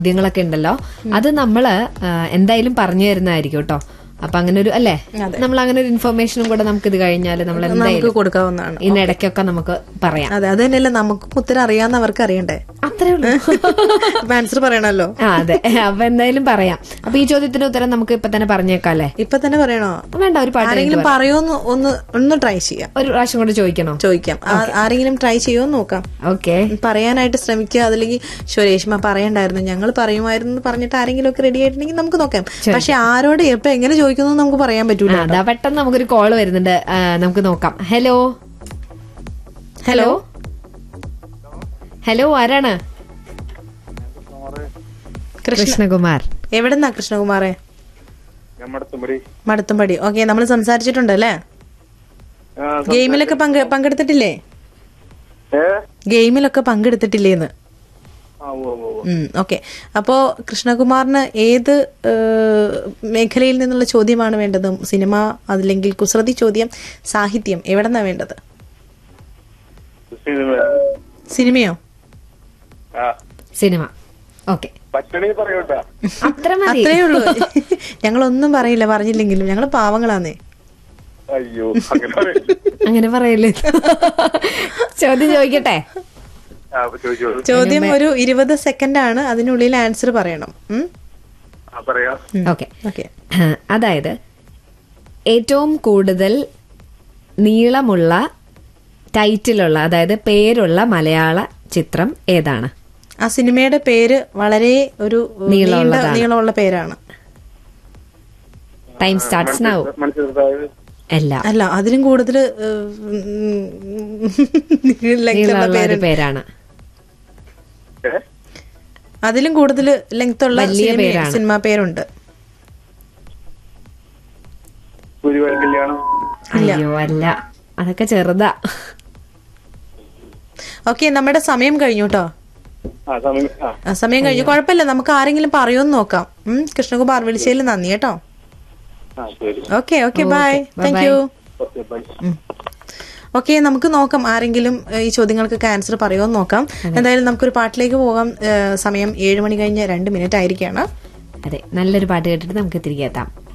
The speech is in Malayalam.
ചോദ്യങ്ങളൊക്കെ ഉണ്ടല്ലോ അത് നമ്മള് ആ, എന്തായാലും പറഞ്ഞു തരുന്നതായിരിക്കും കേട്ടോ അപ്പൊ അങ്ങനെ ഒരു അല്ലേ നമ്മൾ അങ്ങനെ ഒരു ഇൻഫർമേഷനും കൂടെ നമുക്ക് ഇത് കഴിഞ്ഞാൽ നമ്മൾ നമുക്ക് എന്തായാലും കൊടുക്കാവുന്നതാണ് ഇതിനിടയ്ക്കൊക്കെ നമുക്ക് പറയാം അതെ അത് തന്നെയല്ല നമുക്കും ഉത്തരം അറിയാവുന്നവർക്ക് അറിയണ്ടേ അത്രേ ഉള്ളൂ ആൻസർ പറയണല്ലോ ആ അതെ അപ്പൊ എന്തായാലും പറയാം അപ്പൊ ഈ ചോദ്യത്തിന്റെ ഉത്തരം നമുക്ക് ഇപ്പൊ തന്നെ പറഞ്ഞേക്കാം അല്ലേ ഇപ്പൊ തന്നെ പറയണോ വേണ്ട ഒരു പാട്ട് ആരെങ്കിലും പറയുമെന്ന് ഒന്ന് ഒന്ന് ട്രൈ ചെയ്യാം ഒരു പ്രാവശ്യം കൂടെ ചോദിക്കണോ ചോദിക്കാം ആ- ആരെങ്കിലും ട്രൈ ചെയ്യുമെന്ന് നോക്കാം ഓക്കെ പറയാനായിട്ട് ശ്രമിക്കുക അതല്ലെങ്കിൽ ശുരേഷ്മ പറയണ്ടായിരുന്നു ഞങ്ങൾ പറയുമായിരുന്നു എന്ന് പറഞ്ഞിട്ട് ആരെങ്കിലും ഒക്കെ റെഡി ആയിട്ടുണ്ടെങ്കിൽ നമുക്ക് നോക്കാം പക്ഷെ ആരോട് എപ്പോ എങ്ങനെ ചോദിക്കുന്നു നമുക്ക് പറയാൻ പറ്റൂല അതാ പെട്ടെന്ന് നമുക്കൊരു കോള് വരുന്നുണ്ട് ആ, നമുക്ക് നോക്കാം ഹലോ ഹലോ ഹലോ ആരാണ് കൃഷ്ണ കൃഷ്ണകുമാർ എവിടെന്നാ കൃഷ്ണകുമാറെ ഞമ്മടത്തുമ്പടി മടത്തുംപടി ഓക്കെ നമ്മൾ സംസാരിച്ചിട്ടുണ്ടല്ലേ ഗെയിമിലൊക്കെ പങ്കെ പങ്കെടുത്തിട്ടില്ലേ ഏ ഗെയിമിലൊക്കെ പങ്കെടുത്തിട്ടില്ലേന്ന് ആ ഓ ഓ ഓക്കെ അപ്പോ കൃഷ്ണകുമാറിന് ഏത് ഏഹ്, മേഖലയിൽ നിന്നുള്ള ചോദ്യമാണ് വേണ്ടത് സിനിമ അതല്ലെങ്കിൽ കുസൃതി ചോദ്യം സാഹിത്യം എവിടെന്നാ വേണ്ടത് സിനിമ സിനിമയോ ആ സിനിമ ഓക്കെ പച്ചണി പറയൂട്ടാ അത്ര മതി അത്രേ ഉള്ളൂ ഞങ്ങളൊന്നും പറയില്ല പറഞ്ഞില്ലെങ്കിലും ഞങ്ങൾ പാവങ്ങളാന്നേ അയ്യോ അങ്ങനെ പറയല്ലേ. അങ്ങനെ പറയല്ലേ ചോദ്യം ചോദിക്കട്ടെ ആ അപ്പൊ ചോദിച്ചോളൂ ചോദ്യം ഒരു ഇരുപത് സെക്കൻഡ് ആണ് അതിനുള്ളിൽ ആൻസർ പറയണം ആ പറയാ ഓക്കെ ഓക്കെ അതായത് ഏറ്റവും കൂടുതൽ നീളമുള്ള ടൈറ്റിലുള്ള അതായത് പേരുള്ള മലയാള ചിത്രം ഏതാണ് ആ സിനിമയുടെ പേര് വളരെ ഒരു നീണ്ട നീളമുള്ളതാണ്. നീളമുള്ള പേരാണ് ടൈം സ്റ്റാർട്ട്സ് നൗ മനസ്സിലായത് അല്ല അല്ല അതിലും കൂടുതൽ നീളമുള്ള ഒരു പേരാണ് ഏ അതിലും കൂടുതൽ ലെങ്ത് ഉള്ള വലിയ സിനിമ- പേരാണ്. സിനിമാ പേരുണ്ട് ഗുരുവായൂർ കല്യാണം അയ്യോ അല്ല അതൊക്കെ ചെറുതാ ഓക്കെ നമ്മുടെ സമയം കഴിഞ്ഞു കേട്ടോ ആ സമയം ആ ആ, സമയം കഴിഞ്ഞു കുഴപ്പമില്ല നമുക്ക് ആരെങ്കിലും പറയുമെന്ന് നോക്കാം ഉം, കൃഷ്ണകുമാർ വിളിച്ചതിൽ നന്ദി കേട്ടോ ആ ശരി okay okay bye thank you okay bye okay നമുക്ക് നോക്കാം ആരെങ്കിലും ഏഹ്, ഈ ചോദ്യങ്ങൾക്കൊക്കെ ആൻസർ പറയുമെന്ന് നോക്കാം എന്തായാലും നമുക്കൊരു പാട്ടിലേക്ക് പോകാം ഏഹ്, സമയം ഏഴ് മണി കഴിഞ്ഞ് രണ്ട് മിനിറ്റ് ആയിരിക്കാണ് അതെ നല്ലൊരു പാട്ട് കേട്ടിട്ട് നമുക്ക് തിരികെ എത്താം